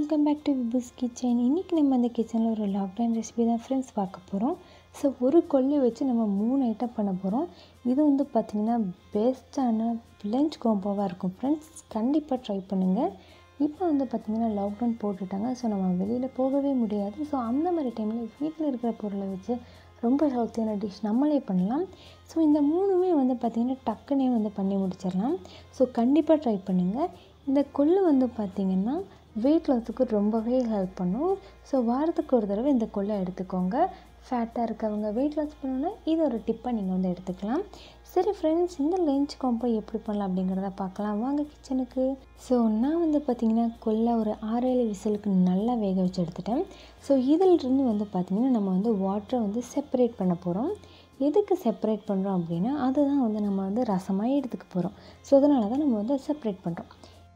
welcome back to Vibhu's kitchen இன்றைக்கி நம்ம அந்த கிச்சனில் ஒரு லாக்டவுன் ரெசிபி தான் ஃப்ரெண்ட்ஸ் பார்க்க போகிறோம் ஸோ ஒரு கொள்ளி வச்சு நம்ம மூணு ஐட்டம் பண்ண போகிறோம் இது வந்து பார்த்திங்கன்னா பெஸ்ட்டான லஞ்ச் காம்போவாக இருக்கும் ஃப்ரெண்ட்ஸ் கண்டிப்பாக ட்ரை பண்ணுங்கள் இப்போ வந்து பார்த்திங்கன்னா லாக்டவுன் போட்டுட்டாங்க ஸோ நம்ம வெளியில் போகவே முடியாது ஸோ அந்த மாதிரி டைமில் வீட்டில் இருக்கிற பொருளை வச்சு ரொம்ப ஹெல்த்தியான டிஷ் நம்மளே பண்ணலாம் ஸோ இந்த மூணுமே வந்து பார்த்திங்கன்னா டக்குனே வந்து பண்ணி முடிச்சிடலாம் ஸோ கண்டிப்பாக ட்ரை பண்ணுங்கள் இந்த கொள்ளு வந்து பார்த்திங்கன்னா வெயிட் லாஸுக்கு ரொம்பவே ஹெல்ப் பண்ணும் ஸோ வாரத்துக்கு ஒரு தடவை இந்த கொள்ளை எடுத்துக்கோங்க ஃபேட்டாக இருக்கவங்க வெயிட் லாஸ் பண்ணணும்னா இது ஒரு டிப்பாக நீங்கள் வந்து எடுத்துக்கலாம் சரி ஃப்ரெண்ட்ஸ் இந்த லஞ்ச் காம்போ எப்படி பண்ணலாம் அப்படிங்கிறத பார்க்கலாம் வாங்க கிச்சனுக்கு ஸோ நான் வந்து பார்த்திங்கன்னா கொள்ளை ஒரு ஆறேழு விசிலுக்கு நல்லா வேக வச்சு எடுத்துட்டேன் ஸோ இதிலிருந்து வந்து பார்த்திங்கன்னா நம்ம வந்து வாட்டரை வந்து செப்பரேட் பண்ண போகிறோம் எதுக்கு செப்பரேட் பண்ணுறோம் அப்படின்னா அதுதான் வந்து நம்ம வந்து ரசமாக எடுத்துக்க போகிறோம் ஸோ அதனால தான் நம்ம வந்து செப்பரேட் பண்ணுறோம்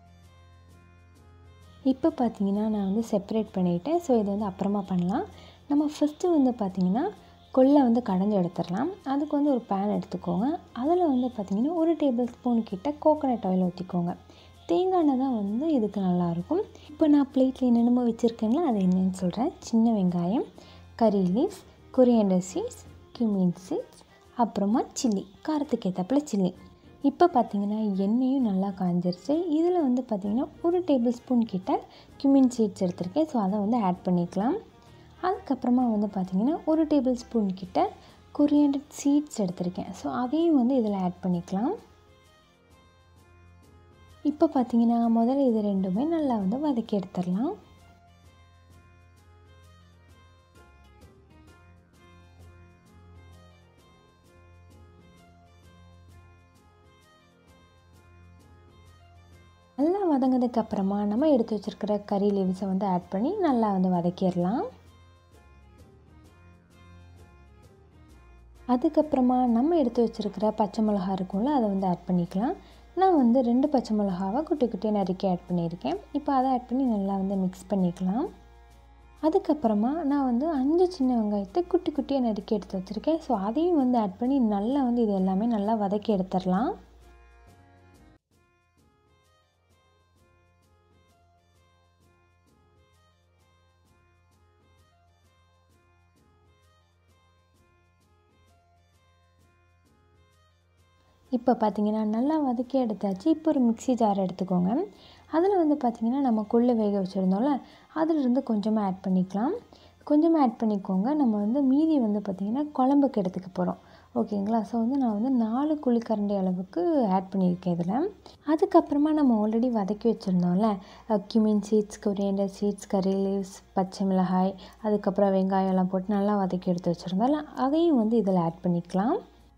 இப்போ பார்த்தீங்கன்னா நான் வந்து செப்பரேட் பண்ணிவிட்டேன் ஸோ இது வந்து அப்புறமா பண்ணலாம் நம்ம ஃபஸ்ட்டு வந்து பார்த்திங்கன்னா கொள்ளை வந்து கடைஞ்சி எடுத்துடலாம் அதுக்கு வந்து ஒரு பேன் எடுத்துக்கோங்க அதில் வந்து பார்த்திங்கன்னா ஒரு டேபிள் ஸ்பூன் கிட்ட கோகோனட் ஆயில் ஊற்றிக்கோங்க தேங்காய் எண்ணெய் தான் வந்து இதுக்கு நல்லாயிருக்கும் இப்போ நான் பிளேட்டில் என்னென்னமோ வச்சுருக்கேங்களா அது என்னென்னு சொல்கிறேன் சின்ன வெங்காயம் curry leaves coriander seeds cumin seeds அப்புறமா சில்லி காரத்துக்கு ஏற்றப்பில் சில்லி இப்போ பார்த்தீங்கன்னா எண்ணெயும் நல்லா காஞ்சிருச்சு இதில் வந்து பார்த்திங்கன்னா ஒரு டேபிள் ஸ்பூன் கிட்ட கியூமின் சீட்ஸ் எடுத்திருக்கேன் ஸோ அதை வந்து ஆட் பண்ணிக்கலாம் அதுக்கப்புறமா வந்து பார்த்திங்கன்னா ஒரு டேபிள் ஸ்பூன் கிட்ட கொரியண்டர் சீட்ஸ் எடுத்திருக்கேன் ஸோ அதையும் வந்து இதில் ஆட் பண்ணிக்கலாம் இப்போ பார்த்தீங்கன்னா முதல்ல இது ரெண்டுமே நல்லா வந்து வதக்கி எடுத்துடலாம் நல்லா வதங்கினதுக்கு அப்புறமா நம்ம எடுத்து வச்சுருக்கிற கறி லீவ்ஸை வந்து ஆட் பண்ணி நல்லா வந்து வதக்கிடலாம் அதுக்கப்புறமா நம்ம எடுத்து வச்சுருக்கிற பச்சை மிளகா இருக்கும்ல அதை வந்து ஆட் பண்ணிக்கலாம் நான் வந்து ரெண்டு பச்சை மிளகாவை குட்டி குட்டியாக நறுக்கி ஆட் பண்ணியிருக்கேன் இப்போ அதை ஆட் பண்ணி நல்லா வந்து மிக்ஸ் பண்ணிக்கலாம் அதுக்கப்புறமா நான் வந்து அஞ்சு சின்ன வெங்காயத்தை குட்டி குட்டியாக நறுக்கி எடுத்து வச்சுருக்கேன் ஸோ அதையும் வந்து ஆட் பண்ணி நல்லா வந்து இது எல்லாமே நல்லா வதக்கி எடுத்துடலாம் இப்போ பார்த்தீங்கன்னா நல்லா வதக்கி எடுத்தாச்சு இப்போ ஒரு மிக்சி ஜார் எடுத்துக்கோங்க அதில் வந்து பார்த்திங்கன்னா நம்ம கொள்ளு வேக வச்சுருந்தோம்ல அதிலிருந்து கொஞ்சமாக ஆட் பண்ணிக்கலாம் கொஞ்சமாக ஆட் பண்ணிக்கோங்க நம்ம வந்து மீதி வந்து பார்த்திங்கன்னா குழம்புக்கு எடுத்துக்க போகிறோம் ஓகேங்களா ஸோ வந்து நான் வந்து நாலு குழிக்கரண்டி அளவுக்கு ஆட் பண்ணியிருக்கேன் இதில் அதுக்கப்புறமா நம்ம ஆல்ரெடி வதக்கி வச்சுருந்தோம்ல cumin seeds coriander seeds curry leaves பச்சை மிளகாய் அதுக்கப்புறம் வெங்காயம் எல்லாம் போட்டு நல்லா வதக்கி எடுத்து வச்சுருந்தோம்ல அதையும் வந்து இதில் ஆட் பண்ணிக்கலாம்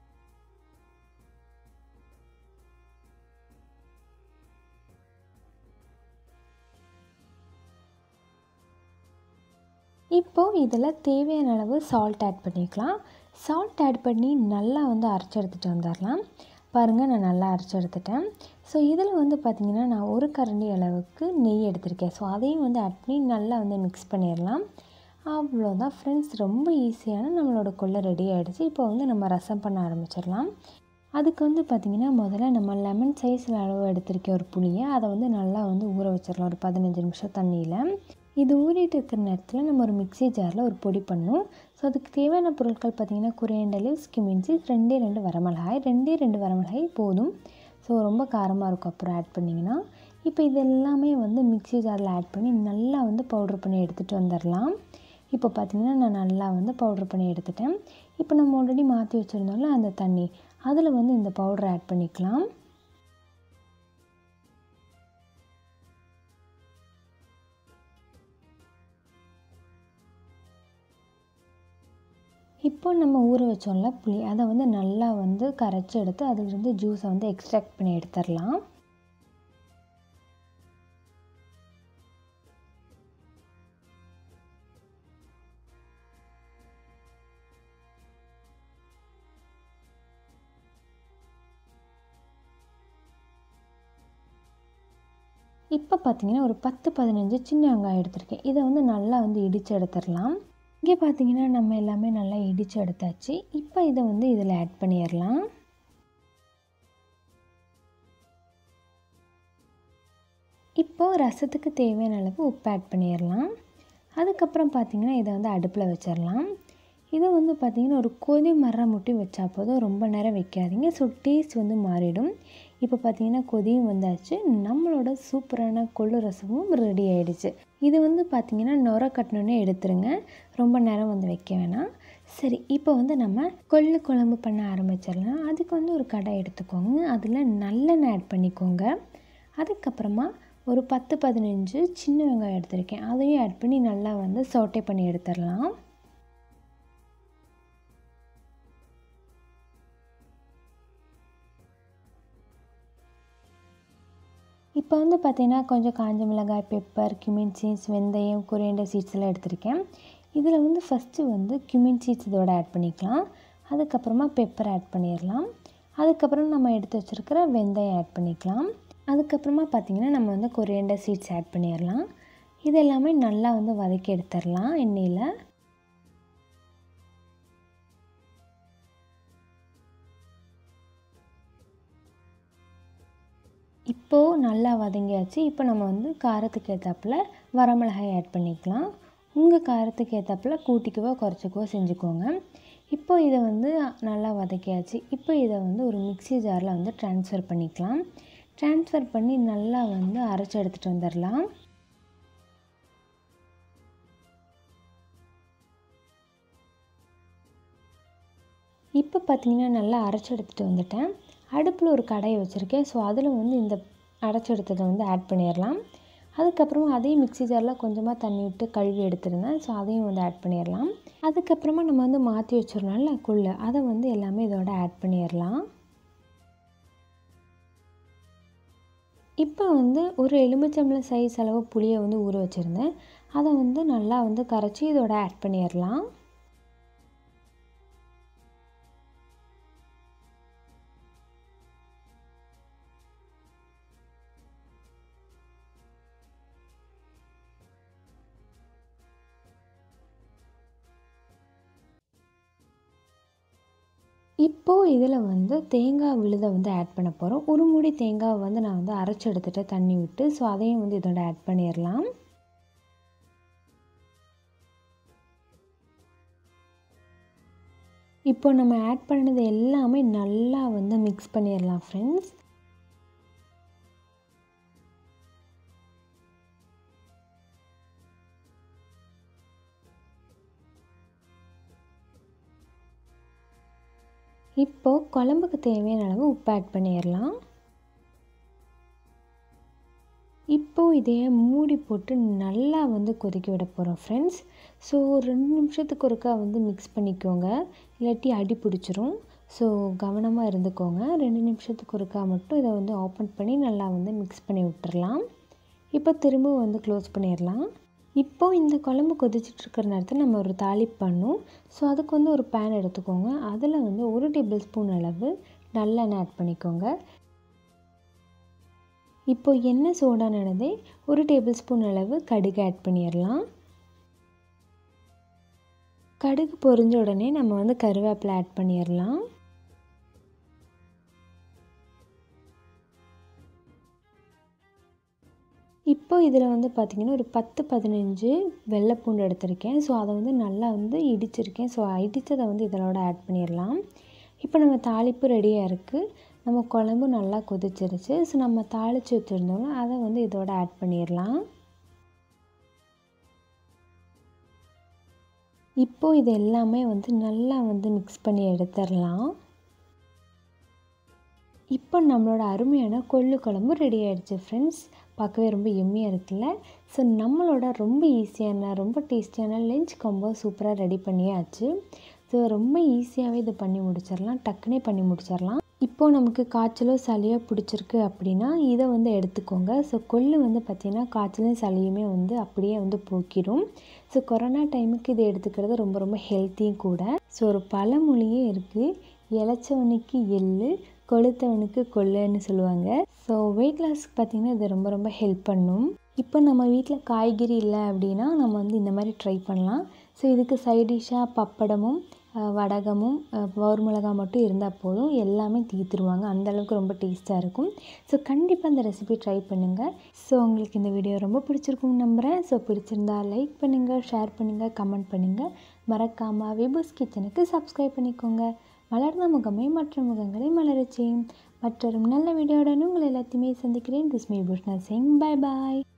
இப்போது இதில் தேவையான அளவு சால்ட் ஆட் பண்ணிக்கலாம் சால்ட் ஆட் பண்ணி நல்லா வந்து அரைச்சி எடுத்துகிட்டு வந்துடலாம் பாருங்கள் நான் நல்லா அரைச்சி எடுத்துட்டேன் ஸோ இதில் வந்து பார்த்திங்கன்னா நான் ஒரு கரண்டி அளவுக்கு நெய் எடுத்திருக்கேன் ஸோ அதையும் வந்து ஆட் பண்ணி நல்லா வந்து மிக்ஸ் பண்ணிடலாம் அவ்வளோதான் ஃப்ரெண்ட்ஸ் ரொம்ப ஈஸியான நம்மளோட கொள்ளை ரெடி ஆகிடுச்சு இப்போ வந்து நம்ம ரசம் பண்ண ஆரம்பிச்சிடலாம் அதுக்கு வந்து பார்த்திங்கன்னா முதல்ல நம்ம லெமன் சைஸில் அளவு எடுத்திருக்கேன் ஒரு புளியை அதை வந்து நல்லா வந்து ஊற வச்சிடலாம் ஒரு பதினஞ்சு நிமிஷம் தண்ணியில் இது ஊறிட்டு இருக்கிற நேரத்தில் நம்ம ஒரு மிக்சி ஜாரில் ஒரு பொடி பண்ணும் ஸோ அதுக்கு தேவையான பொருட்கள் பார்த்திங்கன்னா குரையண்ட லீவ்ஸ் கிமின்சி ரெண்டே ரெண்டு வரமிளகாய் ரெண்டே ரெண்டு வரமிளகாய் போதும் ஸோ ரொம்ப காரமாக இருக்கும் அப்புறம் ஆட் பண்ணிங்கன்னா இப்போ இது எல்லாமே வந்து மிக்சி ஜாரில் ஆட் பண்ணி நல்லா வந்து பவுட்ரு பண்ணி எடுத்துகிட்டு வந்துடலாம் இப்போ பார்த்திங்கன்னா நான் நல்லா வந்து பவுட்ரு பண்ணி எடுத்துட்டேன் இப்போ நம்ம ஆல்ரெடி மாற்றி வச்சுருந்தோம்ல அந்த தண்ணி அதில் வந்து இந்த பவுடரை ஆட் பண்ணிக்கலாம் இப்போ நம்ம ஊற வச்சோம்ல புளி அதை வந்து நல்லா வந்து கரைச்சி எடுத்து அதிலிருந்து ஜூஸை வந்து எக்ஸ்ட்ராக்ட் பண்ணி எடுத்துடலாம் இப்போ பார்த்தீங்கன்னா ஒரு பத்து பதினஞ்சு சின்ன வெங்காயம் எடுத்திருக்கேன் இதை வந்து நல்லா வந்து இடித்து எடுத்துடலாம் இங்கே பார்த்தீங்கன்னா நம்ம எல்லாமே நல்லா இடித்து எடுத்தாச்சு இப்போ இதை வந்து இதில் ஆட் பண்ணிடலாம் இப்போது ரசத்துக்கு தேவையான அளவு உப்பு ஆட் பண்ணிடலாம் அதுக்கப்புறம் பார்த்திங்கன்னா இதை வந்து அடுப்பில் வச்சிடலாம் இது வந்து பார்த்திங்கன்னா ஒரு கொதி மரம் மட்டும் வச்சா போதும் ரொம்ப நேரம் வைக்காதீங்க ஸோ டேஸ்ட் வந்து மாறிடும் இப்போ பார்த்திங்கன்னா கொதியும் வந்தாச்சு நம்மளோட சூப்பரான கொள்ளு ரசமும் ரெடி ஆகிடுச்சு இது வந்து பார்த்திங்கன்னா நுர கட்டினோன்னே எடுத்துருங்க ரொம்ப நேரம் வந்து வைக்க வேணாம் சரி இப்போ வந்து நம்ம கொள்ளு குழம்பு பண்ண ஆரம்பிச்சிடலாம் அதுக்கு வந்து ஒரு கடாய் எடுத்துக்கோங்க அதில் நல்லெண்ணெய் ஆட் பண்ணிக்கோங்க அதுக்கப்புறமா ஒரு பத்து பதினஞ்சு சின்ன வெங்காயம் எடுத்திருக்கேன் அதையும் ஆட் பண்ணி நல்லா வந்து சோட்டை பண்ணி எடுத்துடலாம் இப்போ வந்து பார்த்திங்கன்னா கொஞ்சம் காஞ்ச மிளகாய் பெப்பர் கியூமின் சீட்ஸ் வெந்தயம் குரியண்டர் சீட்ஸ் எல்லாம் எடுத்திருக்கேன் இதில் வந்து ஃபஸ்ட்டு வந்து கியூமின் சீட்ஸ் இதோட ஆட் பண்ணிக்கலாம் அதுக்கப்புறமா பெப்பர் ஆட் பண்ணிடலாம் அதுக்கப்புறம் நம்ம எடுத்து வச்சுருக்கிற வெந்தயம் ஆட் பண்ணிக்கலாம் அதுக்கப்புறமா பார்த்திங்கன்னா நம்ம வந்து கொரியண்டர் சீட்ஸ் ஆட் பண்ணிடலாம் இது எல்லாமே நல்லா வந்து வதக்கி எடுத்துடலாம் எண்ணெயில் இப்போது நல்லா வதங்கியாச்சு இப்போ நம்ம வந்து காரத்துக்கு ஏற்றாப்புல வரமிளகாய் ஆட் பண்ணிக்கலாம் உங்கள் காரத்துக்கு ஏற்றாப்புல கூட்டிக்கவோ குறைச்சிக்கவோ செஞ்சுக்கோங்க இப்போ இதை வந்து நல்லா வதக்கியாச்சு இப்போ இதை வந்து ஒரு மிக்சி ஜாரில் வந்து ட்ரான்ஸ்ஃபர் பண்ணிக்கலாம் ட்ரான்ஸ்ஃபர் பண்ணி நல்லா வந்து அரைச்சி எடுத்துகிட்டு வந்துடலாம் இப்போ பார்த்திங்கன்னா நல்லா அரைச்சி எடுத்துகிட்டு வந்துட்டேன் அடுப்பில் ஒரு கடாயை வச்சுருக்கேன் ஸோ அதில் வந்து இந்த அரைச்சி எடுத்ததை வந்து ஆட் பண்ணிடலாம் அதுக்கப்புறமா அதையும் மிக்சி ஜாரில் கொஞ்சமாக தண்ணி விட்டு கழுவி எடுத்துருந்தேன் ஸோ அதையும் வந்து ஆட் பண்ணிடலாம் அதுக்கப்புறமா நம்ம வந்து மாற்றி வச்சிடலாம்ல குள்ளே அதை வந்து எல்லாமே இதோட ஆட் பண்ணிடலாம் இப்போ வந்து ஒரு எலுமிச்சம்பளம் சைஸ் அளவு புளியை வந்து ஊற வச்சுருந்தேன் அதை வந்து நல்லா வந்து கரைச்சி இதோட ஆட் பண்ணிடலாம் இப்போது இதில் வந்து தேங்காய் விழுதை வந்து ஆட் பண்ண போகிறோம் ஒரு மூடி தேங்காவை வந்து நான் வந்து அரைச்சி எடுத்துகிட்டு தண்ணி விட்டு ஸோ அதையும் வந்து இதோட ஆட் பண்ணிடலாம் இப்போ நம்ம ஆட் பண்ணது எல்லாமே நல்லா வந்து மிக்ஸ் பண்ணிடலாம் ஃப்ரெண்ட்ஸ் இப்போது குழம்புக்கு தேவையான அளவு உப்பு ஆட் பண்ணிடலாம் இப்போது இதையே மூடி போட்டு நல்லா வந்து கொதிக்க விட போகிறோம் ஃப்ரெண்ட்ஸ் ஸோ ரெண்டு நிமிஷத்துக்கு ஒருக்கா வந்து மிக்ஸ் பண்ணிக்கோங்க இல்லாட்டி அடி பிடிச்சிரும் ஸோ கவனமாக இருந்துக்கோங்க ரெண்டு நிமிஷத்துக்கு ஒருக்கா மட்டும் இதை வந்து ஓப்பன் பண்ணி நல்லா வந்து மிக்ஸ் பண்ணி விட்டுறலாம் இப்போ திரும்பவும் வந்து க்ளோஸ் பண்ணிடலாம் இப்போது இந்த குழம்பு கொதிச்சிட்ருக்கிற நேரத்தில் நம்ம ஒரு தாளிப்பு பண்ணும் ஸோ அதுக்கு வந்து ஒரு பேன் எடுத்துக்கோங்க அதில் வந்து ஒரு டேபிள் ஸ்பூன் அளவு நல்லெண்ணெய் ஆட் பண்ணிக்கோங்க இப்போ எண்ணெய் சூடானதே ஒரு டேபிள் ஸ்பூன் அளவு கடுகு ஆட் பண்ணிடலாம் கடுகு பொரிஞ்ச உடனே நம்ம வந்து கருவேப்பிலை ஆட் பண்ணிடலாம் இப்போ இதில் வந்து பார்த்திங்கன்னா ஒரு பத்து பதினஞ்சு வெள்ளைப்பூண்டு எடுத்திருக்கேன் ஸோ அதை வந்து நல்லா வந்து இடிச்சிருக்கேன் ஸோ இடித்ததை வந்து இதனோட ஆட் பண்ணிடலாம் இப்போ நம்ம தாளிப்பு ரெடியாக இருக்குது நம்ம குழம்பு நல்லா கொதிச்சிருச்சு ஸோ நம்ம தாளித்து வச்சுருந்தோம்னா அதை வந்து இதோட ஆட் பண்ணிடலாம் இப்போது இது எல்லாமே வந்து நல்லா வந்து மிக்ஸ் பண்ணி எடுத்துடலாம் இப்போ நம்மளோட அருமையான கொள்ளு குழம்பு ரெடி ஆகிடுச்சு ஃப்ரெண்ட்ஸ் பார்க்கவே ரொம்ப எம்மியாக இருக்குல்ல ஸோ நம்மளோட ரொம்ப ஈஸியான ரொம்ப டேஸ்டியான லஞ்ச் காம்போ சூப்பராக ரெடி பண்ணியாச்சு ஸோ ரொம்ப ஈஸியாகவே இது பண்ணி முடிச்சிடலாம் டக்குனே பண்ணி முடிச்சிடலாம் இப்போது நமக்கு காய்ச்சலோ சளியோ பிடிச்சிருக்கு அப்படின்னா இதை வந்து எடுத்துக்கோங்க ஸோ கொள்ளு வந்து பார்த்திங்கன்னா காய்ச்சலும் சளியுமே வந்து அப்படியே வந்து போக்கிடும் ஸோ கொரோனா டைமுக்கு இதை எடுத்துக்கிறது ரொம்ப ரொம்ப ஹெல்த்தியும் கூட ஸோ ஒரு பழமொழியே இருக்குது இளைச்சவனுக்கு எள்ளு கொளுத்தவனுக்கு கொள்ளுன்னு சொல்லுவாங்க ஸோ வெயிட் லாஸ்க்கு பார்த்திங்கன்னா இது ரொம்ப ரொம்ப ஹெல்ப் பண்ணும் இப்போ நம்ம வீட்டில் காய்கறி இல்லை அப்படின்னா நம்ம வந்து இந்த மாதிரி ட்ரை பண்ணலாம் ஸோ இதுக்கு சைட் டிஷ்ஷாக பப்படமும் அஹ், வடகமும் அஹ், பவுர் மிளகா மட்டும் இருந்தால் போதும் எல்லாமே தீர்த்துருவாங்க அந்தளவுக்கு ரொம்ப டேஸ்ட்டாக இருக்கும் ஸோ கண்டிப்பாக இந்த ரெசிபி ட்ரை பண்ணுங்கள் ஸோ உங்களுக்கு இந்த வீடியோ ரொம்ப பிடிச்சிருக்கும்னு நம்புகிறேன் ஸோ பிடிச்சிருந்தா லைக் பண்ணுங்கள் ஷேர் பண்ணுங்கள் கமெண்ட் பண்ணுங்கள் மறக்காமல் விபூஸ் கிச்சனுக்கு சப்ஸ்கிரைப் பண்ணிக்கோங்க மலர்ந்த முகமே மற்ற முகங்களை மலரச் செய்யும் மற்றொரு நல்ல வீடியோவுடன் உங்களை எல்லாத்தையுமே சந்திக்கிறேன் this me Pushna Singh bye bye